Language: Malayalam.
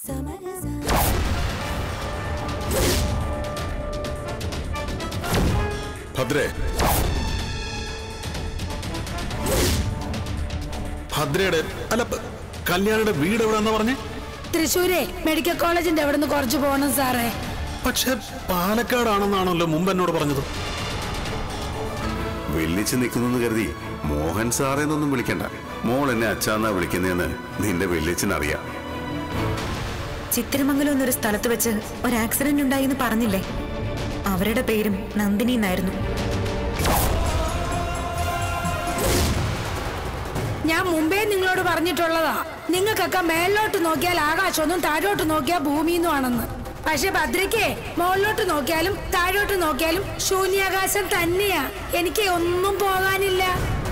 ഭദ്രേ ഭദ്രയുടെ അല്ല പ- കല്യാണിയുടെ വീട് എവിടെന്നാ പറഞ്ഞേ തൃശ്ശൂരെ മെഡിക്കൽ കോളേജിന്റെ അവിടെ നിന്ന് കുറച്ച് പോകണം സാറേ പക്ഷെ പാലക്കാടാണെന്നാണല്ലോ മുമ്പ് എന്നോട് പറഞ്ഞത് വെല്ലിച്ച് നിൽക്കുന്നു കരുതി മോഹൻ സാറേന്നൊന്നും വിളിക്കണ്ട മോൾ എന്നെ അച്ഛാന്നാ വിളിക്കുന്നതെന്ന് നിന്റെ വെല്ലിച്ചിനറിയാം ചിത്തിരമംഗലം എന്നൊരു സ്ഥലത്ത് വെച്ച് ഒരു ആക്സിഡന്റ് ഉണ്ടായി എന്ന് പറഞ്ഞില്ലേ അവരുടെ പേരും നന്ദിനി എന്നായിരുന്നു ഞാൻ മുമ്പേ നിങ്ങളോട് പറഞ്ഞിട്ടുള്ളതാ നിങ്ങൾക്കൊക്കെ മേളിലോട്ട് നോക്കിയാൽ ആകാശമൊന്നും താഴോട്ട് നോക്കിയാൽ ഭൂമിന്നും ആണെന്ന് പക്ഷെ ഭദ്രയ്ക്ക് മുകളിലോട്ട് നോക്കിയാലും താഴോട്ട് നോക്കിയാലും ശൂന്യാകാശം തന്നെയാ എനിക്ക് ഒന്നും പോകാനില്ല